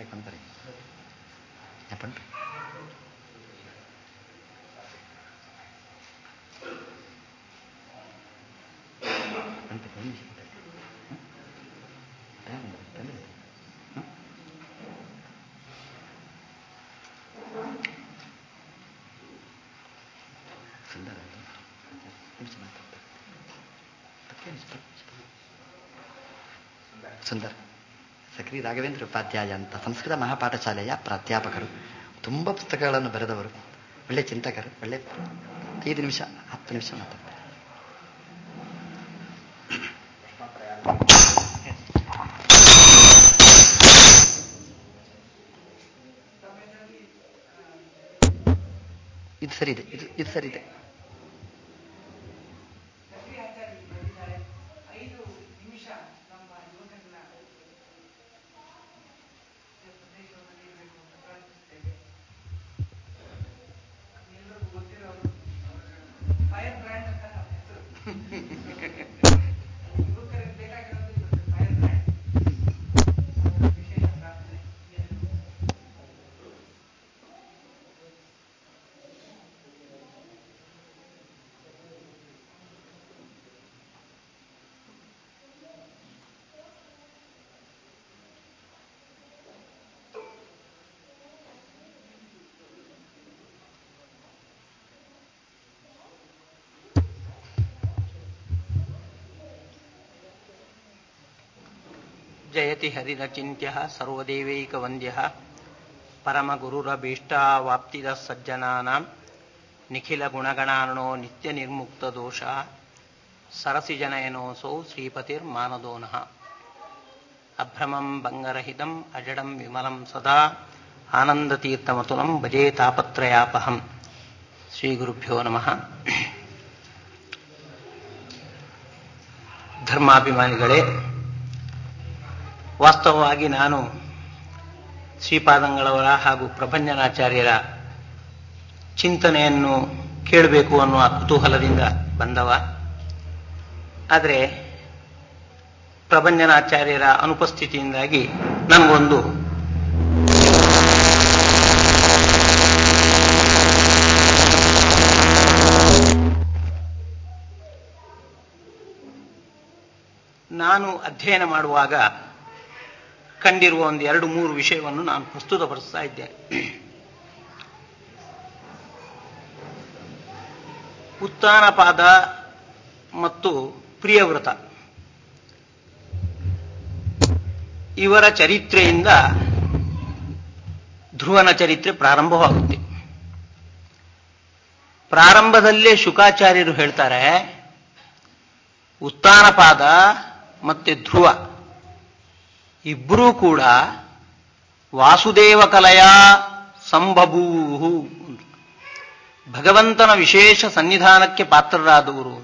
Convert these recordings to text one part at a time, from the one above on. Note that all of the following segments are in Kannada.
நாளைக்கு பண்ணுறேன் நான் பண்ணுறேன் பண்ணுறேன் ಒಂದು ನಿಮಿಷ ಟೈಮ್ ತಂದ್ರೆ ಸುಂದರ ನಿಮಿಷ ಮಾತಾಡ್ತಾರೆ ಸುಂದರ್ ಸಕ್ರಿ ರಾಘವೇಂದ್ರ ಉಪಾಧ್ಯಾಯ ಅಂತ ಸಂಸ್ಕೃತ ಮಹಾಪಾಠಶಾಲೆಯ ಪ್ರಾಧ್ಯಾಪಕರು ತುಂಬ ಪುಸ್ತಕಗಳನ್ನು ಬರೆದವರು ಒಳ್ಳೆ ಚಿಂತಕರು ಒಳ್ಳೆ ಐದು ನಿಮಿಷ ಹತ್ತು ನಿಮಿಷ ಮಾತಾಡ್ತಾರೆ ಇದು ಸರಿ ಇದೆ ಇದು ಇದು ಸರಿ ಇದೆ ಐದು ನಿಮಿಷ ನಮ್ಮ ಯುವಕರನ್ನ ಸಂದೇಶವನ್ನು ನೀಡಬೇಕು ಅಂತ ಪ್ರಾರ್ಥಿಸುತ್ತೇವೆ ಎಲ್ಲರಿಗೂ ಗೊತ್ತಿರೋರು ಫೈರ್ ಬ್ರ್ಯಾಂಡ್ ಅಂತ ಹೆಸರು ಯುವಕರಿಗೆ ಬೇಕಾಗಿರೋದು ಇವತ್ತು ಫೈರ್ ಬ್ರ್ಯಾಂಡ್ ವಿಶೇಷ ಪ್ರಾರ್ಥನೆ ಜಯತಿ ಹರಿರಚಿಂತ್ಯ ಸರ್ವದೇವೈಕವಂದ್ಯ ಪರಮಗುರುರಭೀಷ್ಟಾವಾಪ್ತಿದ ಸಜ್ಜನಾನಾಂ ನಿಖಿಲ ಗುಣಗಣಾರ್ಣೋ ನಿತ್ಯ ನಿರ್ಮುಕ್ತ ದೋಷ ಸರಸಿಜನಯನೋಸೌ ಶ್ರೀಪತಿರ್ಮಾನದೋನಃ ಅಭ್ರಮಂ ಭಂಗರಹಿತಂ ಅಜಡಂ ವಿಮಲಂ ಸದಾ ಆನಂದತೀರ್ಥಮತುಲಂ ಭಜೇ ತಾಪತ್ರಯಾಪಹಂ ಶ್ರೀಗುರುಭ್ಯೋ ನಮಃ ಧರ್ಮಾಭಿಮಾನಿಗಳೇ ವಾಸ್ತವವಾಗಿ ನಾನು ಶ್ರೀಪಾದಂಗಳವರ ಹಾಗೂ ಪ್ರಭಂಜನಾಚಾರ್ಯರ ಚಿಂತನೆಯನ್ನು ಕೇಳಬೇಕು ಅನ್ನುವ ಕುತೂಹಲದಿಂದ ಬಂದವ ಆದರೆ ಪ್ರಭಂಜನಾಚಾರ್ಯರ ಅನುಪಸ್ಥಿತಿಯಿಂದಾಗಿ ನನಗೊಂದು ನಾನು ಅಧ್ಯಯನ ಮಾಡುವಾಗ ಕಂಡಿರುವ ಒಂದು ಎರಡು ಮೂರು ವಿಷಯವನ್ನು ನಾನು ಪ್ರಸ್ತುತಪಡಿಸ್ತಾ ಇದ್ದೇನೆ ಉತ್ತಾನಪಾದ ಮತ್ತು ಪ್ರಿಯವ್ರತ ಇವರ ಚರಿತ್ರೆಯಿಂದ ಧ್ರುವನ ಚರಿತ್ರೆ ಪ್ರಾರಂಭವಾಗುತ್ತೆ ಪ್ರಾರಂಭದಲ್ಲೇ ಶುಕಾಚಾರ್ಯರು ಹೇಳ್ತಾರೆ ಉತ್ತಾನಪಾದ ಮತ್ತೆ ಧ್ರುವ ಇಬ್ಬರೂ ಕೂಡ ವಾಸುದೇವ ಕಲೆಯ ಸಂಭಭೂವು ಭಗವಂತನ ವಿಶೇಷ ಸನ್ನಿಧಾನಕ್ಕೆ ಪಾತ್ರರಾದವರು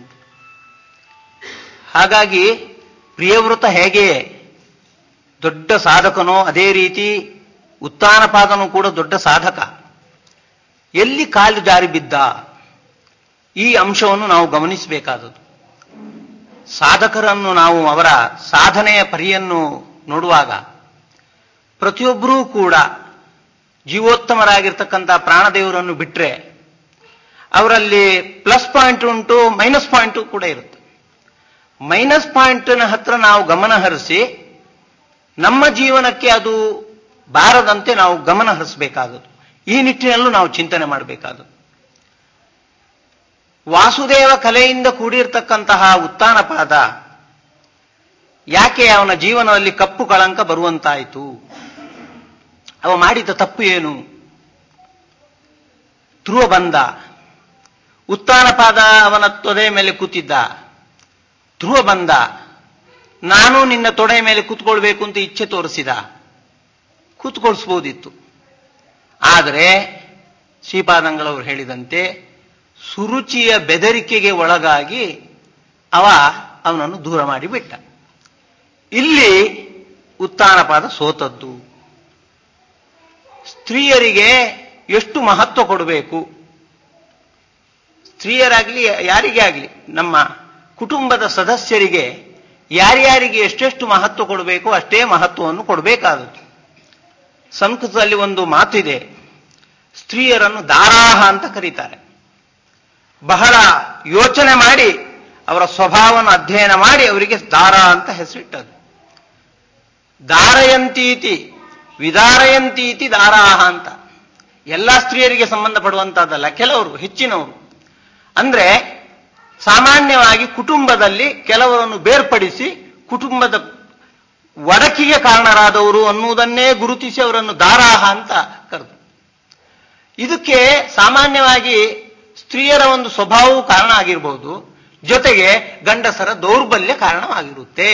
ಹಾಗಾಗಿ ಪ್ರಿಯವೃತ ಹೇಗೆ ದೊಡ್ಡ ಸಾಧಕನೋ ಅದೇ ರೀತಿ ಉತ್ತಾನಪಾದನು ಕೂಡ ದೊಡ್ಡ ಸಾಧಕ ಎಲ್ಲಿ ಕಾಲು ಜಾರಿ ಬಿದ್ದ ಈ ಅಂಶವನ್ನು ನಾವು ಗಮನಿಸಬೇಕಾದದ್ದು ಸಾಧಕರನ್ನು ನಾವು ಅವರ ಸಾಧನೆಯ ಪರಿಯನ್ನು ನೋಡುವಾಗ ಪ್ರತಿಯೊಬ್ಬರೂ ಕೂಡ ಜೀವೋತ್ತಮರಾಗಿರ್ತಕ್ಕಂಥ ಪ್ರಾಣದೇವರನ್ನು ಬಿಟ್ಟರೆ ಅವರಲ್ಲಿ ಪ್ಲಸ್ ಪಾಯಿಂಟ್ ಉಂಟು ಮೈನಸ್ ಪಾಯಿಂಟು ಕೂಡ ಇರುತ್ತೆ ಮೈನಸ್ ಪಾಯಿಂಟ್ನ ಹತ್ರ ನಾವು ಗಮನ ಹರಿಸಿ ನಮ್ಮ ಜೀವನಕ್ಕೆ ಅದು ಬಾರದಂತೆ ನಾವು ಗಮನ ಹರಿಸಬೇಕಾದದ್ದು ಈ ನಿಟ್ಟಿನಲ್ಲೂ ನಾವು ಚಿಂತನೆ ಮಾಡಬೇಕಾದದ್ದು ವಾಸುದೇವ ಕಲೆಯಿಂದ ಕೂಡಿರ್ತಕ್ಕಂತಹ ಉತ್ತಾನಪಾದ ಯಾಕೆ ಅವನ ಜೀವನದಲ್ಲಿ ಕಪ್ಪು ಕಳಂಕ ಬರುವಂತಾಯಿತು ಅವ ಮಾಡಿದ ತಪ್ಪು ಏನು ಧ್ರುವ ಬಂದ ಉತ್ತಾನಪಾದ ಅವನ ತೊಡೆ ಮೇಲೆ ಕೂತಿದ್ದ ಧ್ರುವ ಬಂದ ನಾನು ನಿನ್ನ ತೊಡೆ ಮೇಲೆ ಕೂತ್ಕೊಳ್ಬೇಕು ಅಂತ ಇಚ್ಛೆ ತೋರಿಸಿದ ಕೂತ್ಕೊಳ್ಸ್ಬೋದಿತ್ತು ಆದರೆ ಶ್ರೀಪಾದಂಗಳವರು ಹೇಳಿದಂತೆ ಸುರುಚಿಯ ಬೆದರಿಕೆಗೆ ಒಳಗಾಗಿ ಅವ ಅವನನ್ನು ದೂರ ಮಾಡಿಬಿಟ್ಟ ಇಲ್ಲಿ ಉತ್ತಾನಪಾದ ಸೋತದ್ದು ಸ್ತ್ರೀಯರಿಗೆ ಎಷ್ಟು ಮಹತ್ವ ಕೊಡಬೇಕು ಸ್ತ್ರೀಯರಾಗಲಿ ಯಾರಿಗೇ ಆಗಲಿ ನಮ್ಮ ಕುಟುಂಬದ ಸದಸ್ಯರಿಗೆ ಯಾರ್ಯಾರಿಗೆ ಎಷ್ಟೆಷ್ಟು ಮಹತ್ವ ಕೊಡಬೇಕು ಅಷ್ಟೇ ಮಹತ್ವವನ್ನು ಕೊಡಬೇಕಾದದ್ದು ಸಂಸ್ಕೃತದಲ್ಲಿ ಒಂದು ಮಾತಿದೆ ಸ್ತ್ರೀಯರನ್ನು ದಾರಾಹ ಅಂತ ಕರೀತಾರೆ ಬಹಳ ಯೋಚನೆ ಮಾಡಿ ಅವರ ಸ್ವಭಾವವನ್ನು ಅಧ್ಯಯನ ಮಾಡಿ ಅವರಿಗೆ ದಾರ ಅಂತ ಹೆಸರಿಟ್ಟದು ದಾರಯಂತೀತಿ ವಿದಾರಯಂತೀತಿ ದಾರಾಹ ಅಂತ ಎಲ್ಲ ಸ್ತ್ರೀಯರಿಗೆ ಸಂಬಂಧಪಡುವಂತಹದ್ದಲ್ಲ ಕೆಲವರು ಹೆಚ್ಚಿನವರು ಅಂದ್ರೆ ಸಾಮಾನ್ಯವಾಗಿ ಕುಟುಂಬದಲ್ಲಿ ಕೆಲವರನ್ನು ಬೇರ್ಪಡಿಸಿ ಕುಟುಂಬದ ಒಡಕಿಗೆ ಕಾರಣರಾದವರು ಅನ್ನುವುದನ್ನೇ ಗುರುತಿಸಿ ಅವರನ್ನು ದಾರಾಹ ಅಂತ ಕರೆದು ಇದಕ್ಕೆ ಸಾಮಾನ್ಯವಾಗಿ ಸ್ತ್ರೀಯರ ಒಂದು ಸ್ವಭಾವವು ಕಾರಣ ಆಗಿರಬಹುದು ಜೊತೆಗೆ ಗಂಡಸರ ದೌರ್ಬಲ್ಯ ಕಾರಣವಾಗಿರುತ್ತೆ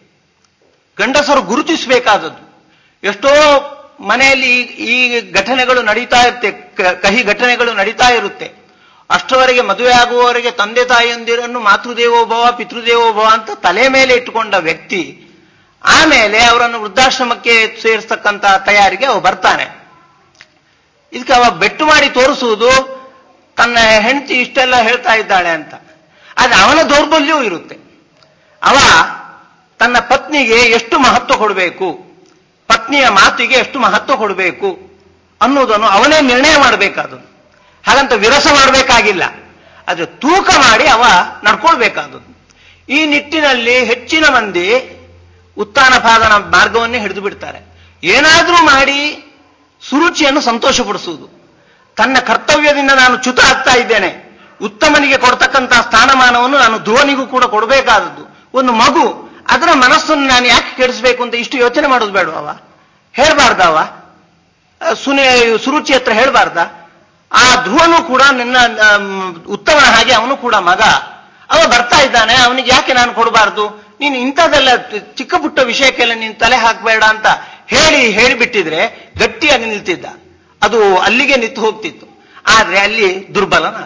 ಗಂಡಸರು ಗುರುತಿಸಬೇಕಾದದ್ದು ಎಷ್ಟೋ ಮನೆಯಲ್ಲಿ ಈ ಈ ಘಟನೆಗಳು ನಡೀತಾ ಇರುತ್ತೆ ಕ- ಕಹಿ ಘಟನೆಗಳು ನಡೀತಾ ಇರುತ್ತೆ ಅಷ್ಟರವರೆಗೆ ಮದುವೆ ಆಗುವವರೆಗೆ ತಂದೆ ತಾಯಿಯೊಂದಿರನ್ನು ಮಾತೃದೇವೋಭವ ಪಿತೃದೇವೋಭವ ಅಂತ ತಲೆ ಮೇಲೆ ಇಟ್ಟುಕೊಂಡ ವ್ಯಕ್ತಿ ಆಮೇಲೆ ಅವರನ್ನು ವೃದ್ಧಾಶ್ರಮಕ್ಕೆ ಸೇರಿಸ್ತಕ್ಕಂತ ತಯಾರಿಗೆ ಅವ ಬರ್ತಾನೆ ಇದಕ್ಕೆ ಅವ ಬೆಟ್ಟು ಮಾಡಿ ತೋರಿಸುವುದು ತನ್ನ ಹೆಂಡತಿ ಇಷ್ಟೆಲ್ಲ ಹೇಳ್ತಾ ಇದ್ದಾಳೆ ಅಂತ ಆದ್ರೆ ಅವನ ದೌರ್ಬಲ್ಯವೂ ಇರುತ್ತೆ ಅವ ತನ್ನ ಪತ್ನಿಗೆ ಎಷ್ಟು ಮಹತ್ವ ಕೊಡಬೇಕು ಪತ್ನಿಯ ಮಾತಿಗೆ ಎಷ್ಟು ಮಹತ್ವ ಕೊಡಬೇಕು ಅನ್ನೋದನ್ನು ಅವನೇ ನಿರ್ಣಯ ಮಾಡಬೇಕಾದದ್ದು ಹಾಗಂತ ವಿರಸ ಮಾಡಬೇಕಾಗಿಲ್ಲ ಆದ್ರೆ ತೂಕ ಮಾಡಿ ಅವ ನಡ್ಕೊಳ್ಬೇಕಾದದ್ದು ಈ ನಿಟ್ಟಿನಲ್ಲಿ ಹೆಚ್ಚಿನ ಮಂದಿ ಉತ್ಥಾನಪಾದನ ಮಾರ್ಗವನ್ನೇ ಹಿಡಿದು ಬಿಡ್ತಾರೆ ಏನಾದರೂ ಮಾಡಿ ಸುರುಚಿಯನ್ನು ಸಂತೋಷಪಡಿಸುವುದು ತನ್ನ ಕರ್ತವ್ಯದಿಂದ ನಾನು ಚ್ಯುತ ಆಗ್ತಾ ಇದ್ದೇನೆ ಉತ್ತಮನಿಗೆ ಕೊಡ್ತಕ್ಕಂತಹ ಸ್ಥಾನಮಾನವನ್ನು ನಾನು ಧ್ರುವನಿಗೂ ಕೂಡ ಕೊಡಬೇಕಾದದ್ದು ಒಂದು ಮಗು ಅದರ ಮನಸ್ಸನ್ನು ನಾನು ಯಾಕೆ ಕೆಡಿಸ್ಬೇಕು ಅಂತ ಇಷ್ಟು ಯೋಚನೆ ಮಾಡೋದು ಬೇಡವವ ಹೇಳ್ಬಾರ್ದವ ಸುನಿ ಸುರುಚಿ ಹತ್ರ ಹೇಳ್ಬಾರ್ದ ಆ ಧ್ರುವನು ಕೂಡ ನಿನ್ನ ಆಮ್, ಉತ್ತಮನ ಹಾಗೆ ಅವನು ಕೂಡ ಮಗ ಅವ ಬರ್ತಾ ಇದ್ದಾನೆ ಅವನಿಗೆ ಯಾಕೆ ನಾನು ಕೊಡಬಾರ್ದು ನೀನು ಇಂಥದ್ದೆಲ್ಲ ಚಿಕ್ಕ ಪುಟ್ಟ ವಿಷಯಕ್ಕೆಲ್ಲ ನೀನು ತಲೆ ಹಾಕಬೇಡ ಅಂತ ಹೇಳಿ ಹೇಳಿಬಿಟ್ಟಿದ್ರೆ ಗಟ್ಟಿಯಾಗಿ ನಿಲ್ತಿದ್ದ ಅದು ಅಲ್ಲಿಗೆ ನಿಂತು ಹೋಗ್ತಿತ್ತು ಆದ್ರೆ ಅಲ್ಲಿ ದುರ್ಬಲನಾದ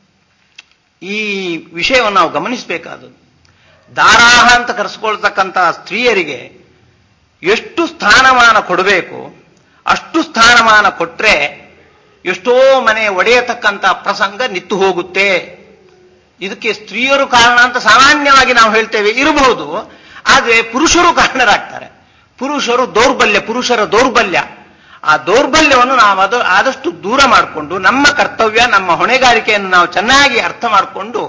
ಈ ವಿಷಯವನ್ನು ನಾವು ಗಮನಿಸಬೇಕಾದದ್ದು ದಾರಾಹ ಅಂತ ಕರೆಸ್ಕೊಳ್ತಕ್ಕಂತಹ ಸ್ತ್ರೀಯರಿಗೆ ಎಷ್ಟು ಸ್ಥಾನಮಾನ ಕೊಡಬೇಕು ಅಷ್ಟು ಸ್ಥಾನಮಾನ ಕೊಟ್ರೆ ಎಷ್ಟೋ ಮನೆ ಒಡೆಯತಕ್ಕಂಥ ಪ್ರಸಂಗ ನಿತ್ತು ಹೋಗುತ್ತೆ ಇದಕ್ಕೆ ಸ್ತ್ರೀಯರು ಕಾರಣ ಅಂತ ಸಾಮಾನ್ಯವಾಗಿ ನಾವು ಹೇಳ್ತೇವೆ ಇರಬಹುದು ಆದ್ರೆ ಪುರುಷರು ಕಾರಣರಾಗ್ತಾರೆ ಪುರುಷರು ದೌರ್ಬಲ್ಯ ಪುರುಷರ ದೌರ್ಬಲ್ಯ ಆ ದೌರ್ಬಲ್ಯವನ್ನು ನಾವು ಅದು ಆದಷ್ಟು ದೂರ ಮಾಡಿಕೊಂಡು ನಮ್ಮ ಕರ್ತವ್ಯ ನಮ್ಮ ಹೊಣೆಗಾರಿಕೆಯನ್ನು ನಾವು ಚೆನ್ನಾಗಿ ಅರ್ಥ ಮಾಡಿಕೊಂಡು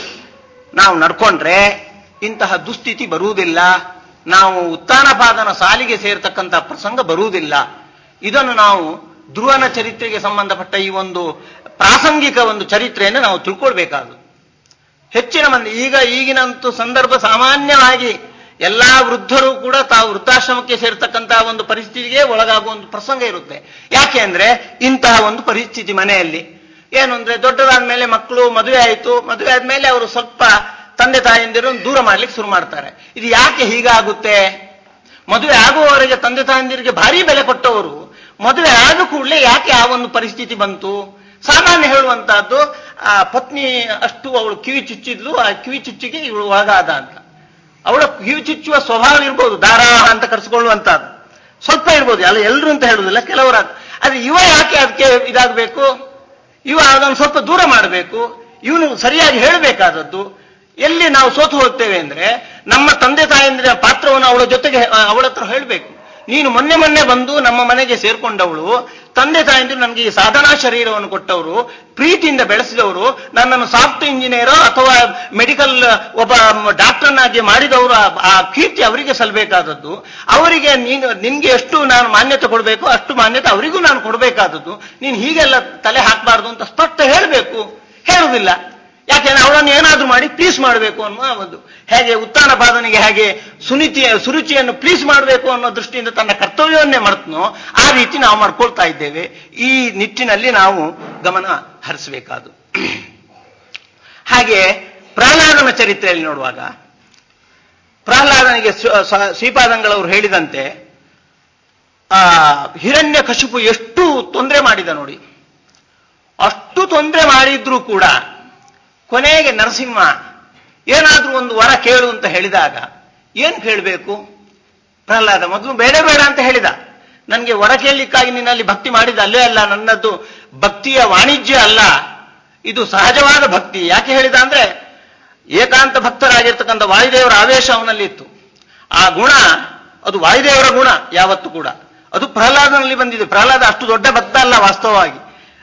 ನಾವು ನಡ್ಕೊಂಡ್ರೆ ಇಂತಹ ದುಸ್ಥಿತಿ ಬರುವುದಿಲ್ಲ ನಾವು ಉತ್ಥಾನಪಾದನ ಸಾಲಿಗೆ ಸೇರ್ತಕ್ಕಂಥ ಪ್ರಸಂಗ ಬರುವುದಿಲ್ಲ ಇದನ್ನು ನಾವು ಧ್ರುವನ ಚರಿತ್ರೆಗೆ ಸಂಬಂಧಪಟ್ಟ ಈ ಒಂದು ಪ್ರಾಸಂಗಿಕ ಒಂದು ಚರಿತ್ರೆಯನ್ನು ನಾವು ತಿಳ್ಕೊಳ್ಬೇಕಾದ್ರು ಹೆಚ್ಚಿನ ಮಂದಿ ಈಗ ಈಗಿನಂತೂ ಸಂದರ್ಭ ಸಾಮಾನ್ಯವಾಗಿ ಎಲ್ಲಾ ವೃದ್ಧರು ಕೂಡ ತಾವು ವೃದ್ಧಾಶ್ರಮಕ್ಕೆ ಸೇರ್ತಕ್ಕಂತಹ ಒಂದು ಪರಿಸ್ಥಿತಿಗೆ ಒಳಗಾಗುವ ಒಂದು ಪ್ರಸಂಗ ಇರುತ್ತೆ ಯಾಕೆ ಅಂದ್ರೆ ಇಂತಹ ಒಂದು ಪರಿಸ್ಥಿತಿ ಮನೆಯಲ್ಲಿ ಏನು ಅಂದ್ರೆ ದೊಡ್ಡದಾದ ಮೇಲೆ ಮಕ್ಕಳು ಮದುವೆ ಆಯಿತು ಮದುವೆ ಆದ್ಮೇಲೆ ಅವರು ಸ್ವಲ್ಪ ತಂದೆ ತಾಯಂದಿರು ದೂರ ಮಾಡ್ಲಿಕ್ಕೆ ಶುರು ಮಾಡ್ತಾರೆ ಇದು ಯಾಕೆ ಹೀಗಾಗುತ್ತೆ ಮದುವೆ ಆಗುವವರೆಗೆ ತಂದೆ ತಾಯಂದಿರಿಗೆ ಭಾರಿ ಬೆಲೆ ಕೊಟ್ಟವರು ಮದುವೆ ಆದ ಕೂಡಲೇ ಯಾಕೆ ಆ ಒಂದು ಪರಿಸ್ಥಿತಿ ಬಂತು ಸಾಮಾನ್ಯ ಹೇಳುವಂತಹದ್ದು ಆ ಪತ್ನಿ ಅಷ್ಟು ಅವಳು ಕಿವಿ ಚುಚ್ಚಿದ್ಲು ಆ ಕಿವಿ ಚುಚ್ಚಿಗೆ ಇವಳು ಒಳಗಾದ ಅಂತ ಅವಳ ಕಿವಿ ಚುಚ್ಚುವ ಸ್ವಭಾವ ಇರ್ಬೋದು ದಾರ ಅಂತ ಕರೆಸಿಕೊಳ್ಳುವಂತಹದ್ದು ಸ್ವಲ್ಪ ಇರ್ಬೋದು ಅಲ್ಲ ಎಲ್ಲರೂ ಅಂತ ಹೇಳುದಿಲ್ಲ ಕೆಲವರ ಆದ್ರೆ ಇವ ಯಾಕೆ ಅದಕ್ಕೆ ಇದಾಗಬೇಕು ಇವ ಅದನ್ನು ಸ್ವಲ್ಪ ದೂರ ಮಾಡಬೇಕು ಇವನು ಸರಿಯಾಗಿ ಹೇಳಬೇಕಾದದ್ದು ಎಲ್ಲಿ ನಾವು ಸೋತು ಹೋಗ್ತೇವೆ ಅಂದ್ರೆ ನಮ್ಮ ತಂದೆ ತಾಯಂದಿರ ಪಾತ್ರವನ್ನು ಅವಳ ಜೊತೆಗೆ ಆ, ಅವಳ ಹತ್ರ ಹೇಳಬೇಕು ನೀನು ಮೊನ್ನೆ ಮೊನ್ನೆ ಬಂದು ನಮ್ಮ ಮನೆಗೆ ಸೇರ್ಕೊಂಡವಳು ತಂದೆ ತಾಯಂದಿರು ನನಗೆ ಈ ಸಾಧನಾ ಶರೀರವನ್ನು ಕೊಟ್ಟವರು ಪ್ರೀತಿಯಿಂದ ಬೆಳೆಸಿದವರು ನನ್ನನ್ನು ಸಾಫ್ಟ್ ಇಂಜಿನಿಯರ್ ಅಥವಾ ಮೆಡಿಕಲ್ ಒಬ್ಬ ಡಾಕ್ಟರ್ನಾಗಿ ಮಾಡಿದವರು ಆ- ಆ ಕೀರ್ತಿ ಅವರಿಗೆ ಸಲ್ಲಬೇಕಾದದ್ದು ಅವರಿಗೆ ನೀನು ನಿನ್ಗೆ ಎಷ್ಟು ನಾನು ಮಾನ್ಯತೆ ಕೊಡಬೇಕು ಅಷ್ಟು ಮಾನ್ಯತೆ ಅವರಿಗೂ ನಾನು ಕೊಡಬೇಕಾದದ್ದು ನೀನು ಹೀಗೆಲ್ಲ ತಲೆ ಹಾಕಬಾರ್ದು ಅಂತ ಸ್ಪಷ್ಟ ಹೇಳಬೇಕು ಹೇಳುವುದಿಲ್ಲ ಯಾಕೆಂದ್ರೆ ಅವಳನ್ನು ಏನಾದ್ರೂ ಮಾಡಿ ಪ್ಲೀಸ್ ಮಾಡಬೇಕು ಅನ್ನುವ ಒಂದು ಹೇಗೆ ಉತ್ಥಾನ ಬಾಧನಿಗೆ ಹೇಗೆ ಸುನಿತಿಯ ಸುರುಚಿಯನ್ನು ಪ್ಲೀಸ್ ಮಾಡಬೇಕು ಅನ್ನೋ ದೃಷ್ಟಿಯಿಂದ ತನ್ನ ಕರ್ತವ್ಯವನ್ನೇ ಮಾಡ್ತನೋ ಆ ರೀತಿ ನಾವು ಮಾಡ್ಕೊಳ್ತಾ ಇದ್ದೇವೆ ಈ ನಿಟ್ಟಿನಲ್ಲಿ ನಾವು ಗಮನ ಹರಿಸಬೇಕಾದು ಹಾಗೆ ಪ್ರಹ್ಲಾದನ ಚರಿತ್ರೆಯಲ್ಲಿ ನೋಡುವಾಗ ಪ್ರಹ್ಲಾದನಿಗೆ ಶ್ರೀ- ಸ- ಶ್ರೀಪಾದಂಗಳವರು ಹೇಳಿದಂತೆ ಆ ಹಿರಣ್ಯ ಕಶಿಪು ಎಷ್ಟು ತೊಂದರೆ ಮಾಡಿದ ನೋಡಿ ಅಷ್ಟು ತೊಂದರೆ ಮಾಡಿದ್ರೂ ಕೂಡ ಕೊನೆಗೆ ನರಸಿಂಹ ಏನಾದ್ರೂ ಒಂದು ವರ ಕೇಳು ಅಂತ ಹೇಳಿದಾಗ ಏನ್ ಕೇಳಬೇಕು ಪ್ರಹ್ಲಾದ ಮೊದಲು ಬೇಡ ಬೇಡ ಅಂತ ಹೇಳಿದ ನನಗೆ ವರ ಕೇಳಲಿಕ್ಕಾಗಿ ನಿನ್ನಲ್ಲಿ ಭಕ್ತಿ ಮಾಡಿದ ಅಲ್ಲೇ ಅಲ್ಲ ನನ್ನದು ಭಕ್ತಿಯ ವಾಣಿಜ್ಯ ಅಲ್ಲ ಇದು ಸಹಜವಾದ ಭಕ್ತಿ ಯಾಕೆ ಹೇಳಿದ ಅಂದ್ರೆ ಏಕಾಂತ ಭಕ್ತರಾಗಿರ್ತಕ್ಕಂಥ ವಾಯುದೇವರ ಆವೇಶ ಅವನಲ್ಲಿ ಇತ್ತು ಆ ಗುಣ ಅದು ವಾಯುದೇವರ ಗುಣ ಯಾವತ್ತೂ ಕೂಡ ಅದು ಪ್ರಹ್ಲಾದನಲ್ಲಿ ಬಂದಿದೆ ಪ್ರಹ್ಲಾದ ಅಷ್ಟು ದೊಡ್ಡ ಭಕ್ತ ಅಲ್ಲ ವಾಸ್ತವವಾಗಿ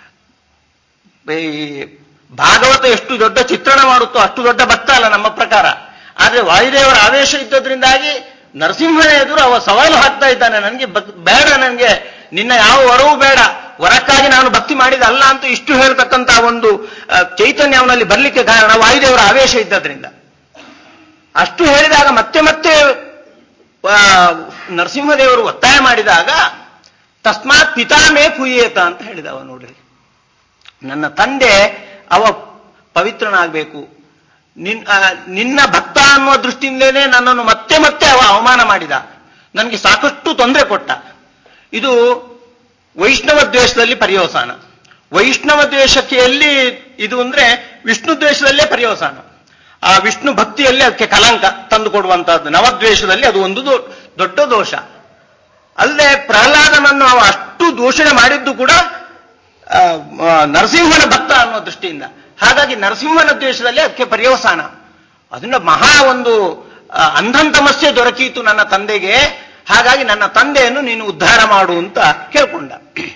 ಈ ಭಾಗವತ ಎಷ್ಟು ದೊಡ್ಡ ಚಿತ್ರಣ ಮಾಡುತ್ತೋ ಅಷ್ಟು ದೊಡ್ಡ ಭಕ್ತ ಅಲ್ಲ ನಮ್ಮ ಪ್ರಕಾರ ಆದ್ರೆ ವಾಯುದೇವರ ಆವೇಶ ಇದ್ದದ್ರಿಂದಾಗಿ ನರಸಿಂಹನ ಎದುರು ಅವ ಸವಾಲು ಹಾಕ್ತಾ ಇದ್ದಾನೆ ನನಗೆ ಬಕ್- ಬೇಡ ನನಗೆ ನಿನ್ನ ಯಾವ ವರವೂ ಬೇಡ ವರಕ್ಕಾಗಿ ನಾನು ಭಕ್ತಿ ಮಾಡಿದ ಅಲ್ಲ ಅಂತ ಇಷ್ಟು ಹೇಳ್ತಕ್ಕಂತ ಒಂದು ಆ, ಚೈತನ್ಯ ಅವನಲ್ಲಿ ಬರ್ಲಿಕ್ಕೆ ಕಾರಣ ವಾಯುದೇವರ ಆವೇಶ ಇದ್ದದ್ರಿಂದ ಅಷ್ಟು ಹೇಳಿದಾಗ ಮತ್ತೆ ಮತ್ತೆ ಆ, ನರಸಿಂಹದೇವರು ಒತ್ತಾಯ ಮಾಡಿದಾಗ ತಸ್ಮಾತ್ ಪಿತಾಮೇ ಪುಯ್ಯೇತ ಅಂತ ಹೇಳಿದವ ನೋಡ್ರಿ ನನ್ನ ತಂದೆ ಅವ ಪವಿತ್ರನಾಗಬೇಕು ನಿನ್ ಆ, ನಿನ್ನ ಭಕ್ತ ಅನ್ನುವ ದೃಷ್ಟಿಯಿಂದಲೇ ನನ್ನನ್ನು ಮತ್ತೆ ಮತ್ತೆ ಅವ ಅವಮಾನ ಮಾಡಿದ ನನಗೆ ಸಾಕಷ್ಟು ತೊಂದರೆ ಕೊಟ್ಟ ಇದು ವೈಷ್ಣವ ದ್ವೇಷದಲ್ಲಿ ಪರ್ಯವಸಾನ ವೈಷ್ಣವ ದ್ವೇಷಕ್ಕೆ ಎಲ್ಲಿ ಇದು ಅಂದ್ರೆ ವಿಷ್ಣು ದ್ವೇಷದಲ್ಲೇ ಪರ್ಯವಸಾನ ಆ ವಿಷ್ಣು ಭಕ್ತಿಯಲ್ಲಿ ಅದಕ್ಕೆ ಕಲಂಕ ತಂದು ಕೊಡುವಂತಹದ್ದು ನವದ್ವೇಷದಲ್ಲಿ ಅದು ಒಂದು ದೊ- ದೊಡ್ಡ ದೋಷ ಅಲ್ಲದೆ ಪ್ರಹ್ಲಾದನನ್ನು ಅವ ಅಷ್ಟು ದೂಷಣೆ ಮಾಡಿದ್ದು ಕೂಡ ಆ, ಆ, ನರಸಿಂಹನ ಭಕ್ತ ಅನ್ನುವ ದೃಷ್ಟಿಯಿಂದ ಹಾಗಾಗಿ ನರಸಿಂಹನ ದ್ವೇಷದಲ್ಲಿ ಅದಕ್ಕೆ ಪರ್ಯವಸಾನ ಅದನ್ನ ಮಹಾ ಒಂದು ಆ, ಅಂಧಂತಮಸ್ಯೆ ದೊರಕೀತು ನನ್ನ ತಂದೆಗೆ ಹಾಗಾಗಿ ನನ್ನ ತಂದೆಯನ್ನು ನೀನು ಉದ್ಧಾರ ಮಾಡು ಅಂತ ಕೇಳ್ಕೊಂಡ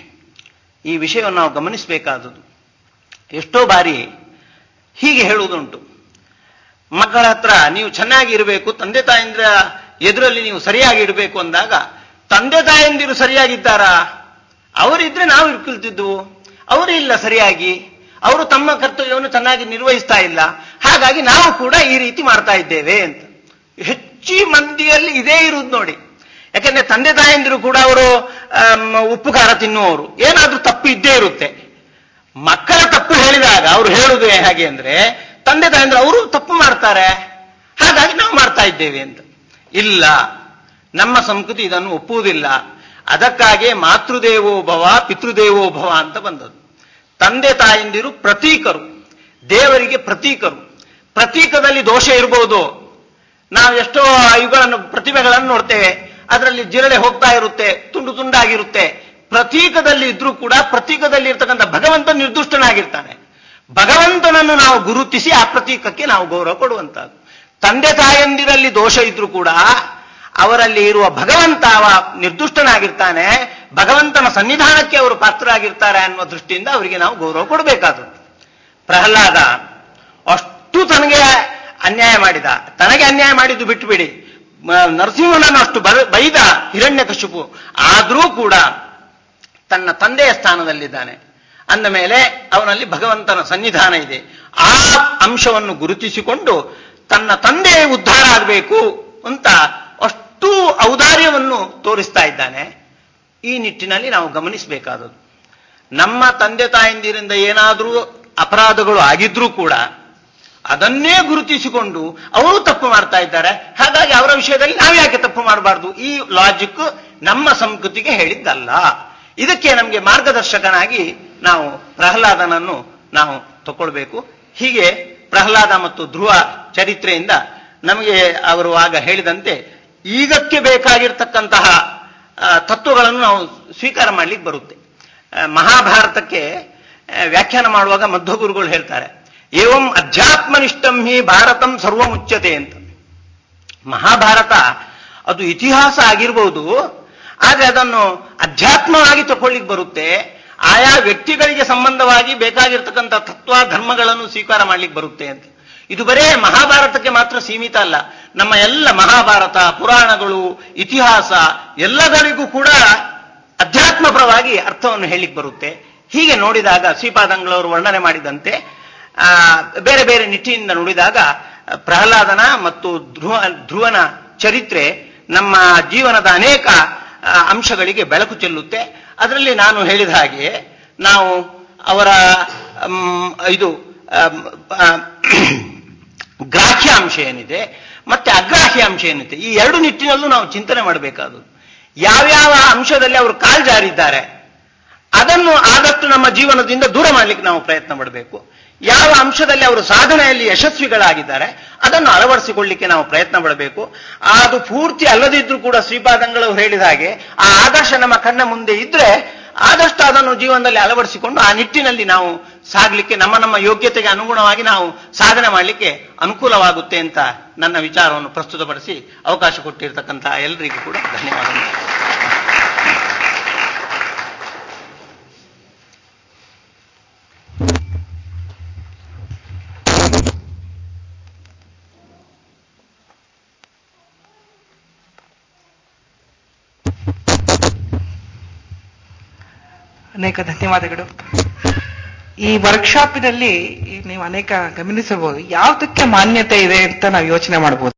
ಈ ವಿಷಯವನ್ನು ನಾವು ಗಮನಿಸಬೇಕಾದದ್ದು ಎಷ್ಟೋ ಬಾರಿ ಹೀಗೆ ಹೇಳುವುದುಂಟು ಮಕ್ಕಳ ಹತ್ರ ನೀವು ಚೆನ್ನಾಗಿ ಇರಬೇಕು ತಂದೆ ತಾಯಂದ್ರ ಎದುರಲ್ಲಿ ನೀವು ಸರಿಯಾಗಿ ಇರಬೇಕು ಅಂದಾಗ ತಂದೆ ತಾಯಂದಿರು ಸರಿಯಾಗಿದ್ದಾರಾ ಅವರಿದ್ರೆ ನಾವು ಇಟ್ಕೊಳ್ತಿದ್ವು ಅವರು ಇಲ್ಲ ಸರಿಯಾಗಿ ಅವರು ತಮ್ಮ ಕರ್ತವ್ಯವನ್ನು ಚೆನ್ನಾಗಿ ನಿರ್ವಹಿಸ್ತಾ ಇಲ್ಲ ಹಾಗಾಗಿ ನಾವು ಕೂಡ ಈ ರೀತಿ ಮಾಡ್ತಾ ಇದ್ದೇವೆ ಅಂತ ಹೆಚ್ಚಿ ಮಂದಿಯಲ್ಲಿ ಇದೇ ಇರುವುದು ನೋಡಿ ಯಾಕಂದ್ರೆ ತಂದೆ ತಾಯಂದಿರು ಕೂಡ ಅವರು ಆಮ್, ಉಪ್ಪು ಖಾರ ತಿನ್ನುವವರು ಏನಾದ್ರೂ ತಪ್ಪು ಇದ್ದೇ ಇರುತ್ತೆ ಮಕ್ಕಳ ತಪ್ಪು ಹೇಳಿದಾಗ ಅವರು ಹೇಳುದು ಹೇಗೆ ಅಂದ್ರೆ ತಂದೆ ತಾಯಂದ್ರೆ ಅವರು ತಪ್ಪು ಮಾಡ್ತಾರೆ ಹಾಗಾಗಿ ನಾವು ಮಾಡ್ತಾ ಇದ್ದೇವೆ ಅಂತ ಇಲ್ಲ ನಮ್ಮ ಸಂಸ್ಕೃತಿ ಇದನ್ನು ಒಪ್ಪುವುದಿಲ್ಲ ಅದಕ್ಕಾಗಿ ಮಾತೃದೇವೋ ಭವ ಪಿತೃದೇವೋ ಭವ ಅಂತ ಬಂದದ್ದು ತಂದೆ ತಾಯಂದಿರು ಪ್ರತೀಕರು ದೇವರಿಗೆ ಪ್ರತೀಕರು ಪ್ರತೀಕದಲ್ಲಿ ದೋಷ ಇರಬಹುದು ನಾವು ಎಷ್ಟೋ ಇವುಗಳನ್ನು ಪ್ರತಿಮೆಗಳನ್ನು ನೋಡ್ತೇವೆ ಅದರಲ್ಲಿ ಜಿರಳೆ ಹೋಗ್ತಾ ಇರುತ್ತೆ ತುಂಡು ತುಂಡಾಗಿರುತ್ತೆ ಪ್ರತೀಕದಲ್ಲಿ ಇದ್ರೂ ಕೂಡ ಪ್ರತೀಕದಲ್ಲಿ ಇರ್ತಕ್ಕಂಥ ಭಗವಂತ ನಿರ್ದುಷ್ಟನಾಗಿರ್ತಾನೆ ಭಗವಂತನನ್ನು ನಾವು ಗುರುತಿಸಿ ಆ ಪ್ರತೀಕಕ್ಕೆ ನಾವು ಗೌರವ ಕೊಡುವಂತಹದ್ದು ತಂದೆ ತಾಯಂದಿರಲ್ಲಿ ದೋಷ ಇದ್ರೂ ಕೂಡ ಅವರಲ್ಲಿ ಇರುವ ಭಗವಂತ ಅವ ನಿರ್ದುಷ್ಟನಾಗಿರ್ತಾನೆ ಭಗವಂತನ ಸನ್ನಿಧಾನಕ್ಕೆ ಅವರು ಪಾತ್ರರಾಗಿರ್ತಾರೆ ಅನ್ನುವ ದೃಷ್ಟಿಯಿಂದ ಅವರಿಗೆ ನಾವು ಗೌರವ ಕೊಡಬೇಕಾದದ್ದು ಪ್ರಹ್ಲಾದ ಅಷ್ಟು ತನಗೆ ಅನ್ಯಾಯ ಮಾಡಿದ ತನಗೆ ಅನ್ಯಾಯ ಮಾಡಿದ್ದು ಬಿಟ್ಟುಬಿಡಿ ಮ- ನರಸಿಂಹನನ್ನು ಅಷ್ಟು ಬರ- ಬೈದ ಹಿರಣ್ಯಕಶಿಪು ಆದರೂ ಕೂಡ ತನ್ನ ತಂದೆಯ ಸ್ಥಾನದಲ್ಲಿದ್ದಾನೆ ಅಂದ ಮೇಲೆ ಅವನಲ್ಲಿ ಭಗವಂತನ ಸನ್ನಿಧಾನ ಇದೆ ಆ ಅಂಶವನ್ನು ಗುರುತಿಸಿಕೊಂಡು ತನ್ನ ತಂದೆ ಉದ್ಧಾರ ಆಗಬೇಕು ಅಂತ ಅಷ್ಟು ಔದಾರ್ಯವನ್ನು ತೋರಿಸ್ತಾ ಇದ್ದಾನೆ ಈ ನಿಟ್ಟಿನಲ್ಲಿ ನಾವು ಗಮನಿಸಬೇಕಾದದ್ದು ನಮ್ಮ ತಂದೆ ತಾಯಂದಿರಿಂದ ಏನಾದರೂ ಅಪರಾಧಗಳು ಆಗಿದ್ರೂ ಕೂಡ ಅದನ್ನೇ ಗುರುತಿಸಿಕೊಂಡು ಅವರು ತಪ್ಪು ಮಾಡ್ತಾ ಇದ್ದಾರೆ ಹಾಗಾಗಿ ಅವರ ವಿಷಯದಲ್ಲಿ ನಾವು ಯಾಕೆ ತಪ್ಪು ಮಾಡಬಾರ್ದು ಈ ಲಾಜಿಕ್ ನಮ್ಮ ಸಂಸ್ಕೃತಿಗೆ ಹೇಳಿದ್ದಲ್ಲ ಇದಕ್ಕೆ ನಮಗೆ ಮಾರ್ಗದರ್ಶಕನಾಗಿ ನಾವು ಪ್ರಹ್ಲಾದನನ್ನು ನಾವು ತಗೊಳ್ಬೇಕು ಹೀಗೆ ಪ್ರಹ್ಲಾದ ಮತ್ತು ಧ್ರುವ ಚರಿತ್ರೆಯಿಂದ ನಮಗೆ ಅವರು ಆಗ ಹೇಳಿದಂತೆ ಈಗಕ್ಕೆ ಬೇಕಾಗಿರ್ತಕ್ಕಂತಹ ಆ, ತತ್ವಗಳನ್ನು ನಾವು ಸ್ವೀಕಾರ ಮಾಡ್ಲಿಕ್ಕೆ ಬರುತ್ತೆ ಆ, ಮಹಾಭಾರತಕ್ಕೆ ಆ, ವ್ಯಾಖ್ಯಾನ ಮಾಡುವಾಗ ಮಧ್ವಗುರುಗಳು ಹೇಳ್ತಾರೆ ಏವಂ ಅಧ್ಯಾತ್ಮನಿಷ್ಠಂ ಹಿ ಭಾರತಂ ಸರ್ವಮುಚ್ಯತೆ ಅಂತ ಮಹಾಭಾರತ ಅದು ಇತಿಹಾಸ ಆಗಿರ್ಬೋದು ಆದ್ರೆ ಅದನ್ನು ಅಧ್ಯಾತ್ಮವಾಗಿ ತಗೊಳ್ಳಿಕ್ಕೆ ಬರುತ್ತೆ ಆಯಾ ವ್ಯಕ್ತಿಗಳಿಗೆ ಸಂಬಂಧವಾಗಿ ಬೇಕಾಗಿರ್ತಕ್ಕಂಥ ತತ್ವ ಧರ್ಮಗಳನ್ನು ಸ್ವೀಕಾರ ಮಾಡ್ಲಿಕ್ಕೆ ಬರುತ್ತೆ ಅಂತ ಇದು ಬರೇ ಮಹಾಭಾರತಕ್ಕೆ ಮಾತ್ರ ಸೀಮಿತ ಅಲ್ಲ ನಮ್ಮ ಎಲ್ಲ ಮಹಾಭಾರತ ಪುರಾಣಗಳು ಇತಿಹಾಸ ಎಲ್ಲಗಳಿಗೂ ಕೂಡ ಅಧ್ಯಾತ್ಮಪರವಾಗಿ ಅರ್ಥವನ್ನು ಹೇಳಿಕ್ ಬರುತ್ತೆ ಹೀಗೆ ನೋಡಿದಾಗ ಶ್ರೀಪಾದಂಗಳವರು ವರ್ಣನೆ ಮಾಡಿದಂತೆ ಆ, ಬೇರೆ ಬೇರೆ ನಿಟ್ಟಿನಿಂದ ನೋಡಿದಾಗ ಪ್ರಹ್ಲಾದನ ಮತ್ತು ಧ್ರುವ ಧ್ರುವನ ಚರಿತ್ರೆ ನಮ್ಮ ಜೀವನದ ಅನೇಕ ಆ, ಅಂಶಗಳಿಗೆ ಬೆಳಕು ಚೆಲ್ಲುತ್ತೆ ಅದರಲ್ಲಿ ನಾನು ಹೇಳಿದ ಹಾಗೆ ನಾವು ಅವರ ಮ್, ಇದು ಆಮ್, ಆ, ಗ್ರಾಹ್ಯ ಅಂಶ ಏನಿದೆ ಮತ್ತೆ ಅಗ್ರಾಹ್ಯ ಅಂಶ ಏನಿದೆ ಈ ಎರಡು ನಿಟ್ಟಿನಲ್ಲೂ ನಾವು ಚಿಂತನೆ ಮಾಡಬೇಕಾದದ್ದು ಯಾವ್ಯಾವ ಅಂಶದಲ್ಲಿ ಅವರು ಕಾಲ್ ಜಾರಿದ್ದಾರೆ ಅದನ್ನು ಆದಷ್ಟು ನಮ್ಮ ಜೀವನದಿಂದ ದೂರ ಮಾಡಲಿಕ್ಕೆ ನಾವು ಪ್ರಯತ್ನ ಪಡಬೇಕು ಯಾವ ಅಂಶದಲ್ಲಿ ಅವರು ಸಾಧನೆಯಲ್ಲಿ ಯಶಸ್ವಿಗಳಾಗಿದ್ದಾರೆ ಅದನ್ನು ಅಳವಡಿಸಿಕೊಳ್ಳಿಕ್ಕೆ ನಾವು ಪ್ರಯತ್ನ ಪಡಬೇಕು ಅದು ಪೂರ್ತಿ ಅಲ್ಲದಿದ್ರೂ ಕೂಡ ಶ್ರೀಪಾದಂಗಳು ಹೇಳಿದ ಹಾಗೆ ಆ ಆದರ್ಶ ನಮ್ಮ ಕಣ್ಣ ಮುಂದೆ ಇದ್ರೆ ಆದಷ್ಟು ಅದನ್ನು ಜೀವನದಲ್ಲಿ ಅಳವಡಿಸಿಕೊಂಡು ಆ ನಿಟ್ಟಿನಲ್ಲಿ ನಾವು ಸಾಗಲಿಕ್ಕೆ ನಮ್ಮ ನಮ್ಮ ಯೋಗ್ಯತೆಗೆ ಅನುಗುಣವಾಗಿ ನಾವು ಸಾಧನೆ ಮಾಡಲಿಕ್ಕೆ ಅನುಕೂಲವಾಗುತ್ತೆ ಅಂತ ನನ್ನ ವಿಚಾರವನ್ನು ಪ್ರಸ್ತುತಪಡಿಸಿ ಅವಕಾಶ ಕೊಟ್ಟಿರ್ತಕ್ಕಂತಹ ಎಲ್ಲರಿಗೂ ಕೂಡ ಧನ್ಯವಾದಗಳು ಅನೇಕ ಧನ್ಯವಾದಗಳು ಈ ವರ್ಕ್ಶಾಪಿನಲ್ಲಿ ನೀವು ಅನೇಕ ಗಮನಿಸಬಹುದು ಯಾವುದಕ್ಕೆ ಮಾನ್ಯತೆ ಇದೆ ಅಂತ ನಾವು ಯೋಚನೆ ಮಾಡಬಹುದು